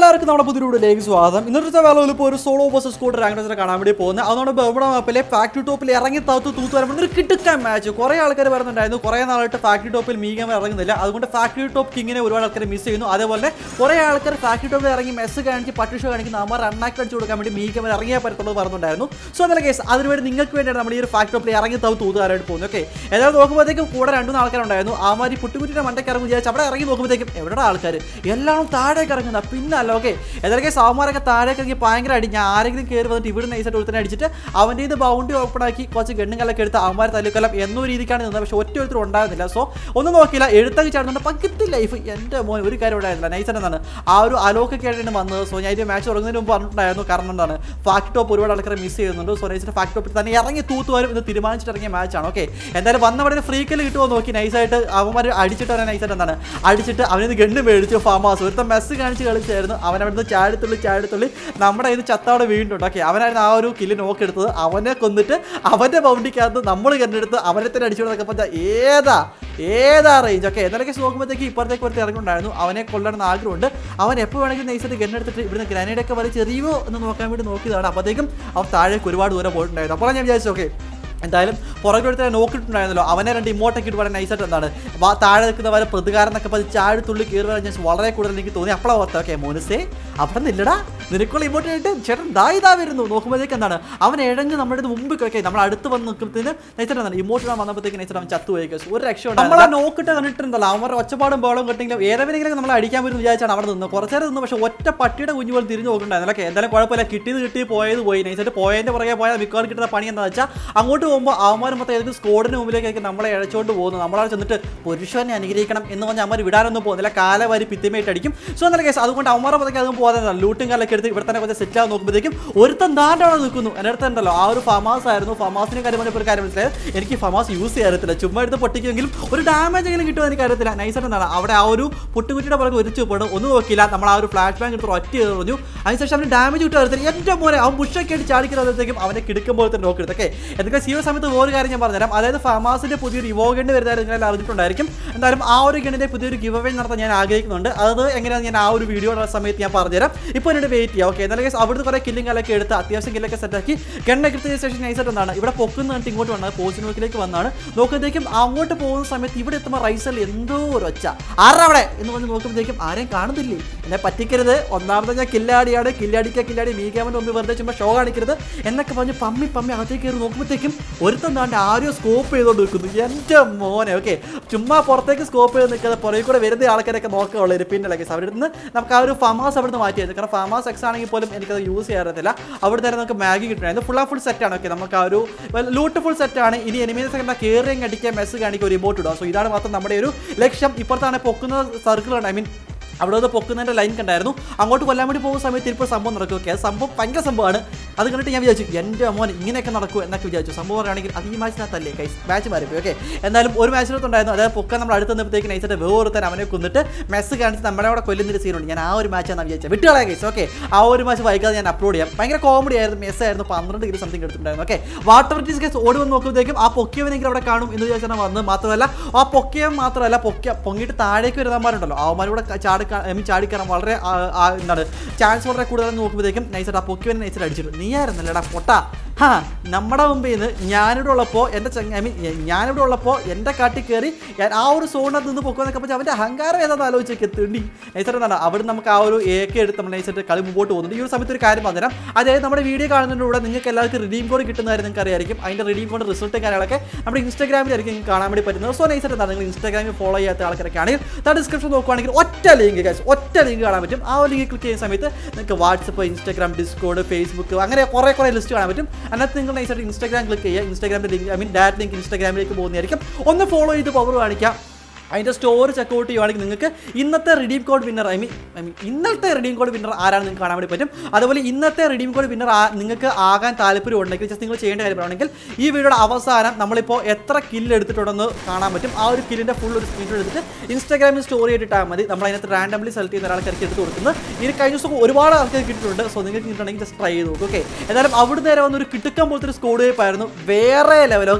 എല്ലാവർക്കും നമ്മുടെ പുതിയ വീഡിയോയിലേക്ക് സ്വാഗതം ഇന്നത്തെ വേളയിൽ ഇപ്പോൾ ഒരു സോളോ ബസ് സ്കൂട്ടർ റാങ്ക് കാണാൻ വേണ്ടി പോകുന്നത് അതുകൊണ്ട് ബർമുഡ മാപ്പിലെ ഫാക്ടറി ടോപ്പിൽ ഇറങ്ങി തത്തു തൂത്ത് വരുമ്പോൾ ഒരു കിട്ടുക്കാൻ മാച്ച് കുറേ ആൾക്കാർ പറയുന്നുണ്ടായിരുന്നു കുറേ നാളായിട്ട് ഫാക്ടറി ടോപ്പിൽ മീഗം ഇറങ്ങുന്നില്ല അതുകൊണ്ട് ഫാക്ടറി ടോപ്പ് കിങ്ങിനെ ഒരുപാട് ആൾക്കാർ മിസ് ചെയ്യുന്നു അതേപോലെ കുറേ ആൾക്കാർ ഫാക്ടറി ടോപ്പിൽ ഇറങ്ങി മെസ്സ് കാണിച്ച് പട്ടി ഷോ കാണിക്കുന്ന അമ്മ റണ്ണാക്കി അടിച്ചു കൊടുക്കാൻ വേണ്ടി മീഗം ഇറങ്ങിയാൽ പറ്റത്തുള്ളത് പറഞ്ഞിട്ടുണ്ടായിരുന്നു സോ അതല്ല കേസ് അതിനുവേണ്ടി നിങ്ങൾക്ക് വേണ്ടിയാണ് നമ്മൾ ഈ ഒരു ഫാക്ടറി ടോപ്പിൽ ഇറങ്ങി തത്തു തൂത്തുകാരായിട്ട് പോകുന്നത് ഓക്കെ ഏതായാലും നോക്കുമ്പോഴത്തേക്കും കൂടെ രണ്ടു മൂന്ന് ആൾക്കാരുണ്ടായിരുന്നു ആ മാതിരി പുട്ടുകുറ്റിയുടെ മണ്ടയ്ക്ക് ഇറങ്ങും വിചാരിച്ച് അവിടെ ഇറങ്ങി നോക്കുമ്പോഴത്തേക്കും എവിടെ ആൾക്കാർ എല്ലാവരും താഴേക്ക് ഇറങ്ങുന്ന പിന്നല്ല ഓക്കെ ഏതൊക്കെ സാമാരൊക്കെ താഴേക്ക് ഇറങ്ങി ഭയങ്കര അടി ഞാൻ ആരെങ്കിലും കയറി വന്നിട്ട് ഇവിടെ നൈസായിട്ട് ഒരുത്തനെ അടിച്ചിട്ട് അവൻ്റെ ഇത് ബൗണ്ടി ഓപ്പൺ ആക്കി കുറച്ച് ഗണ്ണുകളൊക്കെ എടുത്ത് അവന്മാർ തല്ലിക്കൊല്ലം എന്നൊരു രീതിക്കാണ് നിന്നത് പക്ഷെ ഒറ്റ ഒരുത്തരും ഉണ്ടായിരുന്നില്ല സോ ഒന്നും നോക്കിയില്ല എഴുത്തൊക്കെ ചാടുന്നുണ്ട് പകുതി ലൈഫ് എൻ്റെ മോൻ ഒരു കാര്യം ഉണ്ടായിരുന്നില്ല നൈസൻ എന്നാണ് ആ ഒരു അലോക്കൊക്കെ ആയിട്ടാണ് വന്നത് സോ ഞാൻ ഇത് മാച്ച് തുടങ്ങുന്നതിന് മുമ്പ് പറഞ്ഞിട്ടുണ്ടായിരുന്നു കാരണം എന്താണ് ഫാക്ട് ടോപ്പ് ഒരുപാട് ആൾക്കാരെ മിസ് ചെയ്യുന്നുണ്ട് സോ നൈസിന്റെ ഫാക്ട് ടോപ്പിൽ തന്നെ ഇറങ്ങി തൂത്ത് വരും എന്ന് തീരുമാനിച്ചിട്ട് ഇറങ്ങിയ മാച്ചാണ് ഓക്കെ എന്തായാലും വന്നവിടെ ഫ്രീക്കൽ കിട്ടുമോ നോക്കി നൈസായിട്ട് അവന്മാർ അടിച്ചിട്ട് അവനെ നൈസായിട്ട് എന്താണ് അടിച്ചിട്ട് അവനിന്ന് ഗണ്ണ് മേടിച്ചു ഫാമാസ് ഒരുത്തൻ മെസ്സ് കാണിച്ച് കളിച്ചായിരുന്നു അവൻ അവിടുന്ന് ചാടിത്തുള്ളി ചാടിത്തുള്ളി നമ്മുടെ ഇത് ചത്താവിടെ വീണ്ടുണ്ട് ഓക്കെ അവനായിരുന്നു ആ ഒരു കില്ല് നോക്കെടുത്തത് അവനെ കൊന്നിട്ട് അവൻ്റെ ബൗണ്ടിക്കകത്ത് നമ്മൾ കണ്ടെടുത്ത് അവനെ തന്നെ അടിച്ചു കൊടുത്തൊക്കെ പറഞ്ഞാൽ ഏതാ ഏതാ റേഞ്ച് ഓക്കെ എന്നൊക്കെ നോക്കുമ്പോഴത്തേക്ക് ഇപ്പുറത്തേക്ക് ഒരുത്തി ഇറങ്ങിയിട്ടുണ്ടായിരുന്നു അവനെ കൊല്ലണമെന്ന് ആഗ്രഹമുണ്ട് അവൻ എപ്പോൾ വേണമെങ്കിലും നൈസായിട്ട് ഗണ്ണെടുത്തിട്ട് ഇവിടുന്ന് ഗ്രനേഡൊക്കെ വലിച്ചെറിയുമോ എന്ന് നോക്കാൻ വേണ്ടി നോക്കിയതാണ് അപ്പോഴത്തേക്കും അവൻ താഴേക്ക് ഒരുപാട് ദൂരം പോയിട്ടുണ്ടായിരുന്നു അപ്പോൾ ഞാൻ വിചാരിച്ചു ഓക്കെ എന്തായാലും പുറകെ ഒരുത്തരെ നോക്കിയിട്ടുണ്ടായിരുന്നല്ലോ അവനെ രണ്ട് ഇമോട്ടൊക്കെ ഇട്ട് വളരെ നൈസായിട്ട് എന്താണ് വാ താഴെ നിൽക്കുന്നവരെ പ്രതികാരം എന്നൊക്കെ പറഞ്ഞ് ചാടി തുള്ളി കയറി വരാൻ ഞാൻ വളരെ കൂടുതൽ എനിക്ക് തോന്നി അപ്പോഴാണ് ഓർത്ത ഓക്കെ മോനുസേ അവിടെ നില്ലടാ നിനക്കുള്ള ഇമോട്ട് ആയിട്ട് ചേട്ടൻ ദാ ഇതാ വരുന്നു നോക്കുമ്പോഴത്തേക്ക് എന്താണ് അവൻ ഇഴഞ്ഞ് നമ്മുടെ അടുത്ത് മുമ്പ് ഓക്കെ നമ്മൾ അടുത്ത് വന്ന് നിൽക്കുമ്പോഴത്തേന് നൈസായിട്ട് എന്താണ് ഇമോട്ട് ഇടാൻ വന്നപ്പോഴത്തേക്ക് നൈസായിട്ട് അവൻ ചത്തു പോയി ഒരു രക്ഷ നമ്മൾ ആ നോക്കിട്ട് കണ്ടിട്ടുണ്ടല്ലോ അവരുടെ ഒച്ചപ്പാടും ബോളും കിട്ടിയെങ്കിലും ഏതെങ്കിലും നമ്മൾ അടിക്കാൻ പറ്റും വിചാരിച്ചാണ് അവിടെ നിന്ന് കുറച്ച് നേരം നിന്ന് പക്ഷേ ഒറ്റ പട്ടിയുടെ കുഞ്ഞു പോലെ തിരിഞ്ഞു നോക്കണ്ടായിരുന്നു ഓക്കെ എന്തായാലും കുഴപ്പമില്ല കിട്ടിയത് കിട്ടി പോയത് പോയി നൈസായിട്ട് പോയതിന്റെ പുറകെ പോയാൽ മിക്കവാറും കിട്ടുന്ന പണി എന്താ വെച്ചാൽ അങ്ങോട്ട് പോകുമ്പോൾ അവന്മാർ മൊത്തം ഏതെങ്കിലും സ്കോഡിന് മുമ്പിലേക്കൊക്കെ നമ്മളെ ഇഴച്ചുകൊണ്ട് പോകുന്നു നമ്മളവിടെ ചെന്നിട്ട് പുരുഷനെ അനുഗ്രഹിക്കണം എന്ന് പറഞ്ഞാൽ അമ്മ വിടാനൊന്നും പോകുന്നില്ല കാലവാരി പിത്തിമയായിട്ട് അടിക്കും സോ എന്നുള്ള കേസ് അതുകൊണ്ട് അവന്മാരെ പതൊക്കെ അതും പോകാതെ ലൂട്ടും കാലൊക്കെ എടുത്ത് ഇവിടെ തന്നെ കുറച്ച് സെറ്റ് ആകാൻ നോക്കുമ്പോഴത്തേക്കും ഒരുത്തൻ താൻ്റെ അവിടെ നിൽക്കുന്നു എൻ്റെ അടുത്ത് ഉണ്ടല്ലോ ആ ഒരു ഫമാസ് ആയിരുന്നു ഫമാസിനെ കാര്യം പറഞ്ഞപ്പോൾ ഒരു കാര്യം മനസ്സിലായത് എനിക്ക് ഫമാസ് യൂസ് ചെയ്യാറില്ല ചുമ്മാ എടുത്ത് പൊട്ടിക്കുമെങ്കിലും ഒരു ഡാമേജ് എങ്കിലും കിട്ടുമോ എനിക്ക് അറിയത്തില്ല നൈസായിട്ട് എന്താണ് അവിടെ ആ ഒരു പുട്ടുകുറ്റിയുടെ പുറകെ ഒരു ചുവടും ഒന്നും നോക്കിയില്ല നമ്മൾ ആ ഒരു ഫ്ലാഷ് ബാങ്ക് എടുത്ത് ഒറ്റ എറിഞ്ഞു അതിനുശേഷം അവന് ഡാമേജ് കിട്ടും അറിയത്തില്ല എൻ്റെ മോനെ അവൻ ബുഷൊക്കെ ആയിട്ട് ചാടിക്കുന്നപ്പോഴത്തേക്കും അവനെ കിടക്കുമ്പോൾ തന്നെ നോക്കിയെടുത്തൊക്കെ എന്തൊക്കെ ഈ ഒരു സമയത്ത് വേറെ കാര്യം ഞാൻ പറഞ്ഞുതരാം അതായത് ഫമാസിന്റെ പുതിയൊരു ഇവോ ഗണ്ട് വരുന്നതായിട്ട് നിങ്ങൾ അറിഞ്ഞിട്ടുണ്ടായിരിക്കും എന്തായാലും ആ ഒരു ഗണ്ണിന്റെ പുതിയൊരു ഗിവ് അവേ നടത്താൻ ഞാൻ ആഗ്രഹിക്കുന്നുണ്ട് അത് എങ്ങനെയാണെന്ന് ഞാൻ ആ ഒരു വീഡിയോ സമയത്ത് ഞാൻ പറഞ്ഞുതരാം ഇപ്പോൾ എന്നോട് വെയിറ്റ് ചെയ്യാം ഓക്കെ എന്നാലും guys അവിടുന്ന് കുറേ കില്ലിംഗ് കാലൊക്കെ എടുത്ത് അത്യാവശ്യം കില്ലൊക്കെ സെറ്റാക്കി ഗണ്ണൊക്കെ എടുത്ത ശേഷം നൈസായിട്ട് എന്താണ് ഇവിടെ പൊക്കുന്ന കണ്ടിട്ട് ഇങ്ങോട്ട് വന്നത് പോസ്റ്റ് നോക്കിലേക്ക് വന്നാണ് നോക്കുമ്പോഴത്തേക്കും അങ്ങോട്ട് പോകുന്ന സമയത്ത് ഇവിടെ എത്തുമ്പോൾ റൈസറിൽ എന്തോ ഒരു ഒച്ച ആരാ അവിടെ എന്ന് പറഞ്ഞ് നോക്കുമ്പോഴത്തേക്കും ആരെയും കാണുന്നില്ലേ എന്നെ പറ്റിക്കരുത് ഒന്നാമത് ഞാൻ കില്ലാടിയാണ് കില്ലാടിക്ക കില്ലാടി മീകാമൻ്റെ മുമ്പ് വെറുതെ ചുമ്മാ ഷോ കാണിക്കരുത് എന്നൊക്കെ പറഞ്ഞ് പമ്മി പമ്മി അകത്തേക്ക് കയറി നോക്കുമ്പോഴത്തേക്കും ഒരുത്തൻ താണ്ട് ആരോ സ്കോപ്പ് ചെയ്തുകൊണ്ട് നിൽക്കുന്നു എൻ്റെ മോനെ ഓക്കെ ചുമ്മാ പുറത്തേക്ക് സ്കോപ്പ് ചെയ്ത് നിൽക്കാതെ പുറകെ കൂടെ വരുന്ന ആൾക്കാരൊക്കെ നോക്കുകയുള്ളൂ പിന്നെ ലൈക്ക് അവിടെ നിന്ന് നമുക്ക് ആ ഒരു ഫാമാസ് അവിടെ നിന്ന് മാറ്റിയായിരുന്നു കാരണം ഫാമാസ് എക്സ് ആണെങ്കിൽ പോലും എനിക്കത് യൂസ് ചെയ്യാറില്ല അവിടെ തന്നെ നമുക്ക് മാഗി കിട്ടണമായിരുന്നു ഫുൾ ആ ഫുൾ സെറ്റാണ് ഓക്കെ നമുക്ക് ആ ഒരു ലൂട്ട് ഫുൾ സെറ്റാണ് ഇനി എനിമീസ് ഒക്കെ കയറിയും കടിക്കാൻ മെസ്സ് കാണിക്കുക ഒരു ഇമോട്ട് ഇടുക സോ ഇതാണ് മാത്രം നമ്മുടെ ഒരു ലക്ഷ്യം ഇപ്പുറത്താണ് പൊക്കുന്ന സർക്കിളാണ് ഐ മീൻ അവിടെ നിന്ന് പൊക്കുന്നതിൻ്റെ ലൈൻ കണ്ടായിരുന്നു അങ്ങോട്ട് കൊല്ലാൻ വേണ്ടി പോകുന്ന സമയത്ത് ഇപ്പോൾ സംഭവം നടക്കും ഓക്കെ അത് സംഭവം ഭയങ്കര സംഭവമാണ് അത് കണ്ടിട്ട് ഞാൻ വിചാരിച്ചു എൻ്റെ മോൻ ഇങ്ങനെയൊക്കെ നടക്കും എന്നൊക്കെ വിചാരിച്ചു സംഭവം പറയുകയാണെങ്കിൽ അത് ഈ മാച്ചിനകത്തല്ലേ കൈസ് മാച്ച് മാറിപ്പോയി ഓക്കെ എന്നാലും ഒരു മാച്ചിനകത്തുണ്ടായിരുന്നു അതായത് പൊക്കാൻ നമ്മൾ അടുത്ത് നിന്നപ്പോഴത്തേക്ക് നൈസായിട്ട് വേറൊരുത്തൻ അവനെ കൊന്നിട്ട് മെസ്സ് കാണിച്ച് നമ്മളെ അവിടെ കൊല്ലുന്നൊരു സീനുണ്ട് ഞാൻ ആ ഒരു മാച്ചാണ് വിചാരിച്ചത് വിട്ടുകളയാ കൈസ് ഓക്കെ ആ ഒരു മാച്ച് വൈകാതെ ഞാൻ അപ്ലോഡ് ചെയ്യാം ഭയങ്കര കോമഡി ആയിരുന്നു മെസ്സ് ആയിരുന്നു പന്ത്രണ്ട് കിലോ സംതിങ് എടുത്തിട്ടുണ്ടായിരുന്നു ഓക്കെ വാട്ടർ ബ്രിട്ടീസ് കേസ് ഓടി വന്ന് നോക്കുമ്പോഴത്തേക്കും ആ പൊക്കിയവനെങ്കിലും അവിടെ കാണും എന്ന് വിചാരിച്ചാണ് വന്നത് മാത്രമല്ല ആ പൊക്കിയവൻ മാത്രമല്ല പൊക്കിയ പൊങ്ങിയിട്ട് താഴേക്ക് വരുന്നവന്മാരുണ്ടല്ലോ അവന്മാരൂടെ ചാടി ഐ മീൻ ചാടിക്കയറാൻ വളരെ ആ, ആ, എന്താണ് ചാൻസ് വളരെ കൂടുതൽ നോക്കുമ്പോഴത്തേക്കും നൈസായിട്ട് ആ പൊക്കിവൻ നൈസായിട്ട് അടിച്ചിട്ട് നീ ആയിരുന്നല്ലേടാ പൊട്ടാ ഹാ നമ്മുടെ മുമ്പിൽ നിന്ന് ഞാനിവിടെ ഉള്ളപ്പോൾ എൻ്റെ ചങ്ങ ഐ മീൻ ഞാനിവിടെ ഉള്ളപ്പോൾ എൻ്റെ കാട്ടിൽ കയറി ഞാൻ ആ ഒരു സോണിനകത്ത് നിന്ന് പൊക്കുമെന്നൊക്കെ പറഞ്ഞാൽ അവൻ്റെ അഹങ്കാരം ഏതാണെന്ന് ആലോചിച്ചേക്ക് തിണ്ടി നൈസായിട്ട് എന്താണ് അവിടെ നമുക്ക് ആ ഒരു ഏക്കെ എടുത്ത് നമ്മൾ നൈസായിട്ട് കളി മുമ്പോട്ട് പോകുന്നുണ്ട് ഈ ഒരു സമയത്ത് ഒരു കാര്യം പറഞ്ഞുതരാം അതായത് നമ്മുടെ വീഡിയോ കാണുന്നതിലൂടെ നിങ്ങൾക്ക് എല്ലാവർക്കും റിഡീം കോഡ് കിട്ടുന്ന കാര്യം നിങ്ങൾക്ക് അറിയായിരിക്കും അതിൻ്റെ റിഡീം കോഡ് റിസൾട്ടും കാര്യങ്ങളൊക്കെ നമ്മുടെ ഇൻസ്റ്റാഗ്രാമിലായിരിക്കും നിങ്ങൾക്ക് കാണാൻ വേണ്ടി പറ്റുന്നത് സോ നൈസായിട്ട് എന്താണ് നിങ്ങൾ ഇൻസ്റ്റാഗ്രാമിൽ ഫോളോ ചെയ്യാത്ത ആൾക്കാരൊക്കെ ആണെങ്കിൽ ആ ഡിസ്ക്രിപ്ഷൻ നോക്കുവാണെങ്കിൽ ഒറ്റ ലിങ്ക് ഗൈസ് ഒറ്റ ലിങ്ക് കാണാൻ പറ്റും ആ ഒരു ലിങ്ക് ക്ലിക്ക് ചെയ്യുന്ന സമയത്ത് നിങ്ങൾക്ക് വാട്സപ്പ് ഇൻസ്റ്റാഗ്രാം ഡിസ്കോഡ് ഫേസ്ബുക്ക് അങ്ങനെ കുറേ കുറേ ലിസ്റ്റ് കാണാൻ പറ്റും അതിനകത്ത് നിങ്ങൾ നൈസായിട്ട് ഇൻസ്റ്റാഗ്രാം ക്ലിക്ക് ചെയ്യുക ഇൻസ്റ്റാഗ്രാമിൻ്റെ link I mean direct link ഇൻസ്റ്റാഗ്രാമിലേക്ക് പോകുന്നതായിരിക്കും ഒന്ന് ഫോളോ ചെയ്ത് പവർ കാണിക്കാം അതിൻ്റെ സ്റ്റോറി ചെക്കൗട്ട് ചെയ്യുവാണെങ്കിൽ നിങ്ങൾക്ക് ഇന്നത്തെ redeem code winner I mean I mean ഇന്നത്തെ റിഡീം കോഡ് വിന്നർ ആരാണ് നിങ്ങൾക്ക് കാണാൻ വേണ്ടി പറ്റും അതുപോലെ ഇന്നത്തെ റിഡീം കോഡ് വിന്നർ നിങ്ങൾക്ക് ആകാൻ താല്പര്യം ഉണ്ടെങ്കിൽ ജസ്റ്റ് നിങ്ങൾ ചെയ്യേണ്ട കാര്യമാണെങ്കിൽ ഈ വീഡിയോയുടെ അവസാനം നമ്മളിപ്പോൾ എത്ര കില്ല് എടുത്തിട്ടുണ്ടെന്ന് കാണാൻ പറ്റും ആ ഒരു കില്ലിൻ്റെ ഫുൾ ഒരു സ്ക്രീൻഷോട്ട് എടുത്തിട്ട് ഇൻസ്റ്റാഗ്രാമിൽ സ്റ്റോറി ഇട്ടിട്ടാൽ മതി നമ്മൾ അതിനകത്ത് റാൻഡംലി സെലക്ട് ചെയ്യുന്ന ഒരാൾക്കാർക്ക് എടുത്ത് കൊടുക്കുന്നത് ഇനി കഴിഞ്ഞ ദിവസം ഒരുപാട് ആൾക്കാർ കിട്ടിയിട്ടുണ്ട് സോ നിങ്ങൾക്ക് കിട്ടുന്നുണ്ടെങ്കിൽ ജസ്റ്റ് ട്രൈ ചെയ്ത് നോക്കും ഓക്കെ എന്നാലും അവിടെ നേരെ വന്നൊരു കിട്ടുക്കാൻ പോലത്തെ ഒരു സ്കോഡ് ആയിരുന്നു വേറെ ലെവൽ ഓക്കെ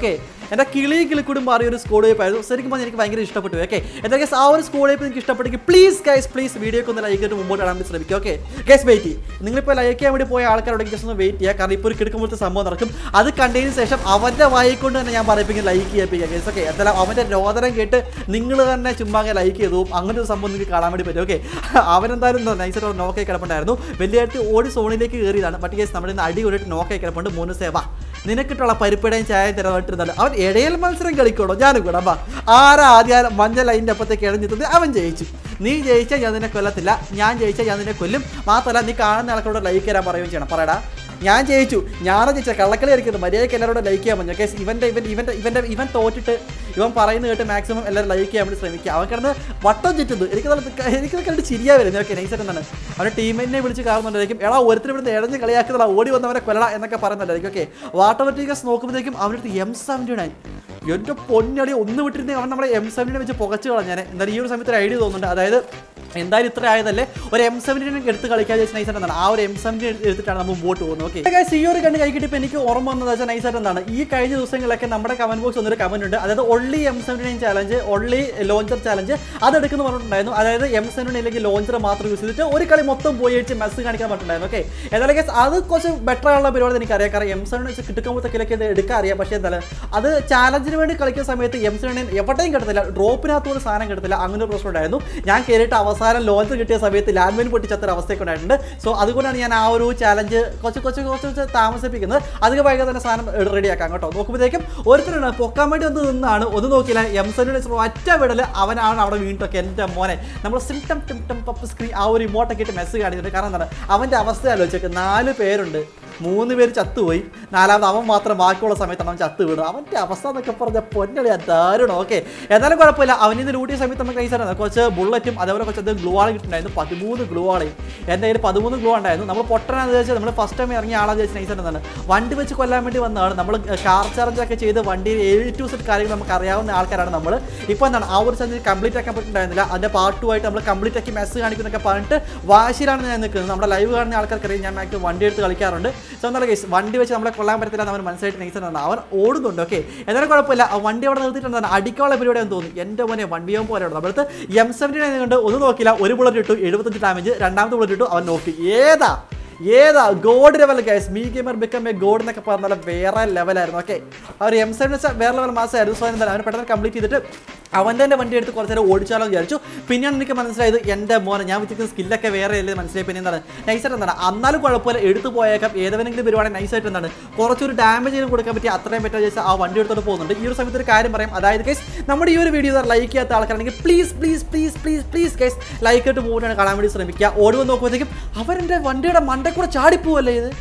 എൻ്റെ കിളി കിളിക്കൂടും മാറിയ ഒരു സ്കൂൾ വൈപ്പ് ആയിരുന്നു ശരിക്കും പറഞ്ഞാൽ എനിക്ക് ഭയങ്കര ഇഷ്ടപ്പെട്ടു ഓക്കെ എന്താ ഗൈസ് ആ ഒരു സ്കൂൾ വൈപ്പ് എനിക്ക് ഇഷ്ടപ്പെട്ടെങ്കിൽ പ്ലീസ് ഗൈസ് പ്ലീസ് വീഡിയോക്ക് ഒന്ന് ലൈക്ക് ചെയ്തിട്ട് മുമ്പോട്ട് ഇടാൻ വേണ്ടി ശ്രമിക്കുക ഓക്കെ ഗൈസ് വെയിറ്റ് ചെയ്യും നിങ്ങളിപ്പോൾ ലൈക്ക് ചെയ്യാൻ വേണ്ടി പോയ ആൾക്കാരോട് ജസ്റ്റ് ഒന്ന് വെയിറ്റ് ചെയ്യുക കാരണം ഇപ്പോൾ ഒരു കിടക്കുമ്പോഴത്തെ സംഭവം നടക്കും അത് കണ്ടതിന് ശേഷം അവൻ്റെ വായിക്കൊണ്ട് തന്നെ ഞാൻ പറയിപ്പിക്കും ലൈക്ക് ചെയ്യിപ്പിക്കുക ഗൈസ് ഓക്കെ എന്തായാലും അവൻ്റെ രോദനം കേട്ട് നിങ്ങൾ തന്നെ ചുമ്മാ ലൈക്ക് ചെയ്തു പോകും. അങ്ങനെ ഒരു സംഭവം നിങ്ങൾക്ക് കാണാൻ വേണ്ടി പറ്റും ഓക്കെ അവനെന്തായാലും നൈസായിട്ട് നോക്കായി കിടപ്പുണ്ടായിരുന്നു വലിയായിട്ട് ഓടി സോണിലേക്ക് കയറിയതാണ് ബട്ട് കേസ് നമ്മുടെ ഇന്ന് അടി കൊണ്ടിട്ട് നോക്കായി കിടപ്പുണ്ട് മൂന്ന് സേവ നിനക്കിട്ടുള്ള പരിപ്പിടയും ചായ തരവായിട്ടിരുന്നല്ലോ അവൻ ഇടയിൽ മത്സരം കളിക്കണോ ഞാനും കൂടെ അമ്മ ആരാ ആദ്യം മഞ്ഞ ലൈൻ്റെ അപ്പത്തേക്ക് ഇഴഞ്ഞെത്തുന്നത് അവൻ ജയിച്ചു നീ ജയിച്ചാൽ ഞാൻ നിന്നെ കൊല്ലത്തില്ല ഞാൻ ജയിച്ചാൽ ഞാൻ നിന്നെ കൊല്ലും മാത്രമല്ല നീ കാണുന്ന ആൾക്കാരോട് ലൈക്ക് തരാൻ പറയുകയും ചെയ്യണം പറയടാ ഞാൻ ജയിച്ചു ഞാനാ ജയിച്ച കള്ളക്കളി കളിക്കുന്നത് മര്യാദയ്ക്ക് എല്ലാവരോടും ലൈക്ക് ചെയ്യാൻ പറഞ്ഞു കേസ് ഇവൻ്റെ ഇവൻ ഇവൻ്റെ ഇവൻ്റെ ഇവൻ തോറ്റിട്ട് ഇവൻ പറയുന്നത് കേട്ട് മാക്സിമം എല്ലാവരും ലൈക്ക് ചെയ്യാൻ വേണ്ടി ശ്രമിക്കുക അവൻ കിടന്ന് വട്ടം ചുറ്റുന്നു എനിക്ക് നല്ല എനിക്ക് കണ്ടിട്ട് ചിരിയാ വരുന്നത് ഓക്കെ നൈസായിട്ട് എന്താണ് അവൻ്റെ ടീമിനെ വിളിച്ച് കാണുന്നുണ്ടായിരിക്കും എടാ ഒരുത്തിന് ഇവിടുന്ന് ഇടഞ്ഞ് കളിയാക്കുന്നതാ ഓടി വന്നവരെ കൊല്ലട എന്നൊക്കെ പറയുന്നുണ്ടായിരിക്കും ഓക്കെ വാട്ടോമെറ്റിക്കസ് നോക്കുമ്പോഴത്തേക്കും അവൻ്റെ അടുത്ത് എം സെവൻറ്റി നയൻ എൻ്റെ പൊന്നടി ഒന്ന് വിട്ടിരുന്നേ അവൻ നമ്മുടെ എം സെവൻറ്റിനെ വെച്ച് പുകച്ച് കളഞ്ഞാൽ എന്തായാലും ഈ ഒരു സമയത്ത് ഒരു ഐഡിയ തോന്നുന്നുണ്ട് അതായത് എന്തായാലും ഇത്ര ആയതല്ലേ ഒരു എം സെവൻറ്റിനെ എടുത്ത് കളിക്കാൻ വെച്ച് നൈസായിട്ട് എന്താണ് ആ ഒരു എം സെവൻറ്റി എടുത്തിട്ടാണ് നമ്മൾ മുമ്പോട്ട് പോകുന്നത് ഓക്കെ ഈ ഒരു കണ്ട് കൈ കിട്ടിയപ്പോൾ എനിക്ക് ഓർമ്മ വന്നത് വെച്ചാൽ നൈസായിട്ട് എന്താണ് ഈ കഴിഞ്ഞ ദിവസങ്ങളിലൊക്കെ നമ്മുടെ കമന്റ് ബോക്സ് വന്നൊരു കമന്റ് ഉണ്ട് അതായത് only M seventy nine challenge only launcher challenge അതെടുക്കുന്ന പറഞ്ഞിട്ടുണ്ടായിരുന്നു അതായത് എം സെവൻറ്റി അല്ലെങ്കിൽ ലോഞ്ചർ മാത്രം യൂസ് ചെയ്തിട്ട് ഒരു കളി മൊത്തം പോയി അടിച്ച് മെസ്സ് കാണിക്കാൻ പറഞ്ഞിട്ടുണ്ടായിരുന്നു ഓക്കെ ഏതായാലും guys, അത് കുറച്ച് ബെറ്റർ ആയുള്ള പരിപാടി എനിക്കറിയാം കാരണം എം സെവൻ വെച്ച് കിട്ടുമ്പോഴത്തേക്കിലൊക്കെ ഇത് എടുക്കാൻ അറിയാം പക്ഷേ എന്താണ് അത് ചാലഞ്ചിന് വേണ്ടി കളിക്കുന്ന സമയത്ത് എം സെവൻ എവിടെയും കിട്ടത്തില്ല ഡ്രോപ്പിനകത്ത് ഒരു സാധനം കിട്ടത്തില്ല അങ്ങനെ ഒരു പ്രശ്നം ഉണ്ടായിരുന്നു ഞാൻ കയറിയിട്ട് അവസാനം ലോഞ്ച് കിട്ടിയ സമയത്ത് ലാൻഡ് മൈൻ പൊട്ടിച്ചത്തൊരു അവസ്ഥയൊക്കെ ഉണ്ടായിട്ടുണ്ട് സോ അതുകൊണ്ടാണ് ഞാൻ ആ ഒരു ചാലഞ്ച് കുറച്ച് കുറച്ച് കുറച്ച് കുറച്ച് താമസിപ്പിക്കുന്നത് അധികം വൈകാതെ തന്നെ സാധനം റെഡിയാക്കാം കേട്ടോ നോക്കുമ്പോഴത്തേക്കും ഒരുത്തരാണ് പൊക്കാൻ വേണ്ടി വന്ന് നിന്നാണ് ഒന്ന് നോക്കിയില്ല എം സെവൻ ഒറ്റ വിടൽ അവനാണ് അവിടെ വീണിട്ടൊക്കെ എൻ്റെ മോനെ നമ്മൾ സിംറ്റം ടിംറ്റം പപ്പ് സ്ക്രീൻ ആ ഒരു ഇമോട്ടൊക്കെ ഇട്ട് മെസ്സ് കാണിച്ചിട്ടുണ്ട് കാരണം എന്താണ് അവൻ്റെ അവസ്ഥ ആലോചിച്ചേക്ക് നാല് പേരുണ്ട് മൂന്ന് പേര് ചത്തുപോയി നാലാമത് അവൻ മാത്രം ബാക്കിയുള്ള സമയത്താണ് അവൻ ചത്തു വീണത് അവൻ്റെ അവസ്ഥ എന്നൊക്കെ പറഞ്ഞ പൊന്നടി ദാരുണം ഓക്കെ എന്നാലും കുഴപ്പമില്ല അവനിൽ നിന്ന് ലൂട്ടിയ സമയത്ത് നമുക്ക് നൈസാണ് കുറച്ച് ബുള്ളറ്റും അതേപോലെ കുറച്ച് അത് ഗ്ലൂ ആൾ കിട്ടുന്നുണ്ടായിരുന്നു പതിമൂന്ന് ഗ്ലൂ ആളെയും എൻ്റെ കയ്യിൽ പതിമൂന്ന് ഗ്ലൂ ഉണ്ടായിരുന്നു നമ്മൾ പൊട്ടനാന്ന് വെച്ചാൽ നമ്മൾ ഫസ്റ്റ് ടൈം ഇറങ്ങിയ ആളാന്ന് വെച്ചാൽ നൈസാണ് എന്താണ് വണ്ടി വെച്ച് കൊല്ലാൻ വേണ്ടി വന്നതാണ് നമ്മൾ കാർ ചാർജ് ഒക്കെ ചെയ്ത് വണ്ടിയിൽ ഏഴ് ടു സെറ്റ് കാര്യങ്ങൾ നമുക്ക് അറിയാവുന്ന ആൾക്കാരാണ് നമ്മൾ ഇപ്പോൾ എന്താണ് ആ ഒരു ചാർജ് കംപ്ലീറ്റ് ആക്കാൻ പറ്റുന്നുണ്ടായിരുന്നില്ല അതിൻ്റെ പാർട്ട് ടു ആയിട്ട് നമ്മൾ കംപ്ലീറ്റ് ആക്കി മെസ്സ് കാണിക്കുന്നൊക്കെ പറഞ്ഞിട്ട് വാശിയിലാണ് ഞാൻ നിൽക്കുന്നത് നമ്മുടെ ലൈവ് കാണുന്ന ആൾക്കാർക്കറിയാം ഞാൻ മാക്സിമം വണ്ടി എടുത്ത് കളിക്കാറുണ്ട് സോ എന്നുള്ള കേസ് വണ്ടി വെച്ച് നമ്മളെ കൊള്ളാൻ പറ്റത്തില്ല എന്ന് അവൻ മനസ്സിലായിട്ട് നൈസാണ് അവൻ ഓടുന്നുണ്ട് ഓക്കെ എന്നാലും കുഴപ്പമില്ല ആ വണ്ടി അവിടെ നിർത്തിയിട്ടുണ്ട് അടിക്കാനുള്ള പരിപാടിയാണെന്ന് തോന്നുന്നു എൻ്റെ മോനെ വൺ ബി എം പോലെ നമ്മളടുത്ത് എം സെവൻറ്റി കൊണ്ട് ഒന്ന് നോക്കില്ല ഒരു ബുള്ളറ്റ് ഇട്ടു എഴുപത്തഞ്ച് ഡാമേജ് രണ്ടാമത്തെ ബുള്ളറ്റ് ഇട്ടു അവൻ നോക്കി ഏതാ ഏതാ god level guys me gamer become a god എന്നൊക്കെ പറഞ്ഞാൽ വേറെ ലെവലായിരുന്നു ഓക്കെ ആ ഒരു എം സെവൻ വെച്ചാൽ വേറെ ലെവൽ മാസമായിരുന്നു സോ എന്താണ് അവൻ പെട്ടെന്ന് കംപ്ലീറ്റ് ചെയ്തിട്ട് അവൻ്റെ തന്നെ വണ്ടി എടുത്ത് കുറച്ച് നേരം ഓടിച്ചാലോ എന്ന് വിചാരിച്ചു പിന്നെയാണ് എനിക്ക് മനസ്സിലായത് എൻ്റെ മോനെ ഞാൻ വെച്ചിരിക്കുന്ന സ്കില്ലൊക്കെ വേറെ അല്ലേ മനസ്സിലായി പിന്നെ എന്താണ് നൈസായിട്ട് എന്താണ് അന്നാലും കുഴപ്പമില്ല എടുത്തു പോയേക്കാം ഏതെങ്കിലും വരുവാണെങ്കിൽ നൈസായിട്ട് എന്താണ് കുറച്ചൊരു ഡാമേജ് കൊടുക്കാൻ പറ്റിയ അത്രയും പറ്റുക വെച്ചാൽ ആ വണ്ടി എടുത്തോട്ട് പോകുന്നുണ്ട് ഈ ഒരു സമയത്ത് ഒരു കാര്യം പറയാം അതായത് കേസ് നമ്മുടെ ഈ ഒരു വീഡിയോ ലൈക്ക് ചെയ്യാത്ത ആൾക്കാരാണെങ്കിൽ please please please please please guys like ഇട്ട് മൂവിനാണ് കാണാൻ വേണ്ടി ശ്രമിക്കുക ഓടുമ്പോൾ നോക്കുമ്പോഴത്തേക്കും അവരെൻ്റെ വണ്ടിയുടെ മണ്ടേ കൂടെ ചാടിപ്പോവല്ലേ ഇത്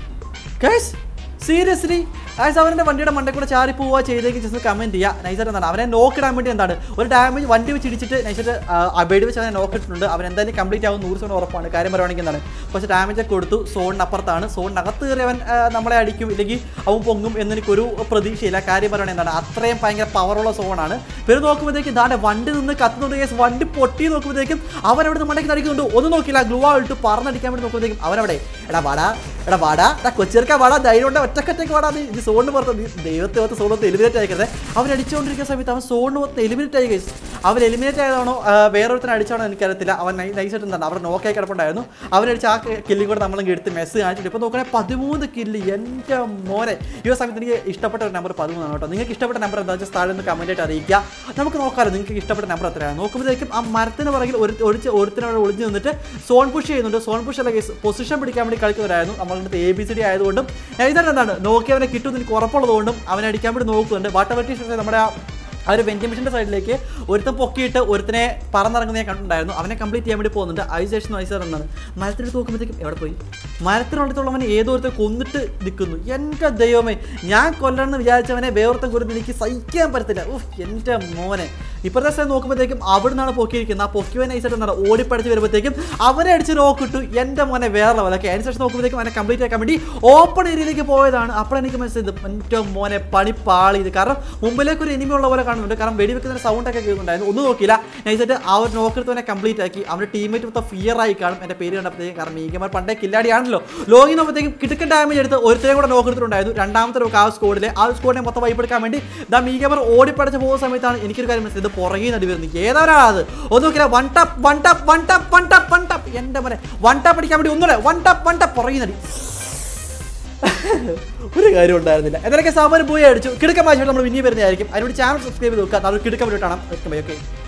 കേസ് സീരിയസ്ലി ആസ് അവൻ്റെ വണ്ടിയുടെ മണ്ടേ കൂടെ ചാടി പോവുക ചെയ്തേക്ക് ജസ്റ്റ് കമൻറ്റ് ചെയ്യുക നൈസായിട്ട് എന്താണ് അവനെ നോക്കിടാൻ വേണ്ടി എന്താണ് ഒരു ഡാമേജ് വണ്ടി വെച്ച് ഇടിച്ചിട്ട് നൈസായിട്ട് അബേഡ് വെച്ച് അവനെ നോക്കിയിട്ടുണ്ട് അവൻ എന്തായാലും കംപ്ലീറ്റ് ആവും നൂറ് സോൺ ഉറപ്പാണ് കാര്യം പറയുവാണെങ്കിൽ എന്താണ് കുറച്ച് ഡാമേജ് ഒക്കെ കൊടുത്തു സോണിനപ്പുറത്താണ് സോണിനകത്ത് കയറി അവൻ ആ, നമ്മളെ അടിക്കും ഇല്ലെങ്കിൽ അവൻ പൊങ്ങും എന്നെനിക്കൊരു പ്രതീക്ഷയില്ല കാര്യം പറയുവാണെങ്കിൽ എന്താണ് അത്രയും ഭയങ്കര പവറുള്ള സോണാണ് പിന്നെ നോക്കുമ്പോഴത്തേക്കും ഇതാണ് വണ്ടി നിന്ന് കത്തുന്നുണ്ട് കേസ് വണ്ടി പൊട്ടി നോക്കുമ്പോഴത്തേക്കും അവൻ അവിടെ നിന്ന് മണ്ടയ്ക്ക് അടിക്കുന്നുണ്ട് ഒന്ന് നോക്കില്ല ഗ്ലൂ ഇട്ട് പറന്നടിക്കാൻ വേണ്ടി നോക്കുമ്പോഴത്തേക്കും അവനവിടെ എടാ വാടാ എടാ വാടാ എടാ കൊച്ചിർക്ക വാടാ ധൈര്യം ഉണ്ട് ഒറ്റക്കൊറ്റയ്ക്ക് വാടാ നീ ഇത് സോണിന് പുറത്ത് നീ ദൈവത്തെ ഓർത്ത് സോണത്ത് എലിമിനേറ്റ് ആയിക്കരുത് അവൻ അടിച്ചുകൊണ്ടിരിക്കുന്ന സമയത്ത് അവൻ സോണിന് പുറത്ത് എലിമിനേറ്റ് ആയി കേസ് അവൻ എലിമിനേറ്റ് ആയതാണോ ആ, വേറൊരുത്തനെ അടിച്ചാണോ എനിക്കറിയത്തില്ല അവൻ നൈസായിട്ട് എന്താണ് അവിടെ നോക്കായി കിടപ്പുണ്ടായിരുന്നു അവനടിച്ച് ആ കില്ലും കൂടെ നമ്മളെങ്കിൽ എടുത്ത് മെസ്സ് കാണിച്ചിട്ട് ഇപ്പോൾ നോക്കണേ പതിമൂന്ന് കില്ല് എൻ്റെ മോനെ ഈ ഒരു സമയത്ത് എനിക്ക് ഇഷ്ടപ്പെട്ട ഒരു നമ്പർ പതിമൂന്നാണ് കേട്ടോ നിങ്ങൾക്ക് ഇഷ്ടപ്പെട്ട നമ്പർ എന്താ വെച്ചാൽ താഴെ നിന്ന് കമൻറ്റ് ആയിട്ട് അറിയിക്കുക നമുക്ക് നോക്കാമല്ലോ നിങ്ങൾക്ക് ഇഷ്ടപ്പെട്ട നമ്പർ എത്രയാണ് നോക്കുമ്പോഴത്തേക്കും ആ മരത്തിന് പുറകിൽ ഒരു ഒളിച്ച് ഒരുത്തിനോട് ഒളിഞ്ഞ് നിന്നിട്ട് സോൺ പുഷ് ചെയ്യുന്നുണ്ട് സോൺ പുഷ് അല്ല കേസ് പൊസിഷൻ പിടിക്കാൻ വേണ്ടി കളിക്കുന്നവരായിരുന്നു നമ്മളുടെ എ ബി സി ഡി ആയതുകൊണ്ടും ഇതാണ് എന്താണ് നോക്കി അവനെ കിട്ടുമെന്ന് എനിക്ക് ഉറപ്പുള്ളതുകൊണ്ടും അവനെ അടിക്കാൻ വേണ്ടി നോക്കുന്നുണ്ട് വാട്ടർ വെട്ടി നമ്മുടെ ആ ആ ഒരു വെന്റിമേഷൻ്റെ സൈഡിലേക്ക് ഒരുത്തൻ പൊക്കിയിട്ട് ഒരുത്തനെ പറന്നിറങ്ങുന്ന ഞാൻ കണ്ടിട്ടുണ്ടായിരുന്നു അവനെ കംപ്ലീറ്റ് ചെയ്യാൻ വേണ്ടി പോകുന്നുണ്ട് ഐസേഷൻ ഐസർ എന്നാണ് മരത്തിനെടുത്ത് നോക്കുമ്പോഴത്തേക്കും എവിടെ പോയി മരത്തിനടുത്തുള്ളവൻ ഏതോ ഒരുത്തെ കൊന്നിട്ട് നിൽക്കുന്നു എൻ്റെ ദൈവമേ ഞാൻ കൊല്ലണമെന്ന് വിചാരിച്ചവനെ വേറൊരുത്തൻ കൊടുത്ത് എനിക്ക് സഹിക്കാൻ പറ്റത്തില്ല ഉഫ് എൻ്റെ മോനെ ഇപ്പോഴത്തെ സൈഡ് നോക്കുമ്പോഴത്തേക്കും അവിടെ നിന്നാണ് പൊക്കിയിരിക്കുന്നത് ആ പൊക്കിയോ നൈസായിട്ട് എന്താണ് ഓടിപ്പടിച്ച് വരുമ്പോഴത്തേക്കും അവനെ അടിച്ച് നോക്കിട്ടു എൻ്റെ മോനെ വേറെ ലെവലൊക്കെ അതിന് ശേഷം നോക്കുമ്പോഴത്തേക്കും അവനെ കംപ്ലീറ്റ് ആക്കാൻ വേണ്ടി ഓപ്പൺ ഏരിയയിലേക്ക് പോയതാണ് അപ്പോൾ എനിക്ക് മനസ്സിലായത് എൻ്റെ മോനെ പണി പാളി ഇത് കാരണം മുമ്പിലേക്ക് ഒരു എനിമി ഉള്ള പോലെ കാണുന്നുണ്ട് കാരണം വെടിവെക്കുന്ന സൗണ്ട് ഒക്കെ കേൾക്കുന്നുണ്ടായിരുന്നു ഒന്നും നോക്കിയില്ല നൈസായിട്ട് ആ ഒരു നോക്കെടുത്തവനെ കംപ്ലീറ്റ് ആക്കി അവൻ്റെ ടീമേറ്റ് മൊത്തം ഫിയർ ആയി കാണും എൻ്റെ പേര് കണ്ടപ്പോഴത്തേക്കും കാരണം മീഗമാർ പണ്ടേ കില്ലാടിയാണല്ലോ ലോഗിൻ ആകുമ്പോഴത്തേക്കും കിടക്കൻ ഡാമേജ് എടുത്ത് ഒരുത്തരെ കൂടെ നോക്കെടുത്തിട്ടുണ്ടായിരുന്നു രണ്ടാമത്തെ ഒരു ആ സ്കോഡിലെ ആ സ്കോഡിനെ മൊത്തം വൈപ്പെടുക്കാൻ വേണ്ടി ദാ മീഗമാർ ഓടിപ്പടച്ച് പോകുന്ന സമയത്താണ് എനിക്കൊരു കാര്യം മനസ്സിലായത് ഇത് പുറകെ നടി വരുന്നത് ഏതാ അത് ഒന്നും നോക്കില്ല one tap one tap one tap one tap one tap എൻ്റെ മോനെ വൺ ടപ്പ് അടിക്കാൻ വേണ്ടി ഒന്നുകൂടെ വൺ ടപ്പ് വൺ ടപ്പ് പുറകെ നടി ഒരു കാര്യം ഉണ്ടായിരുന്നില്ല എന്തൊക്കെ സാമാനം പോയി അടിച്ചു കിടക്കാൻ മാറ്റി നമ്മൾ ഇനി വരുന്നതായിരിക്കും അതിനോട് ചാനൽ സബ്സ്ക്രൈബ് ചെയ്ത് നോക്കുക അത് കിടക്കാൻ വേണ്ടിയിട്ടാണ് ഓക്കെ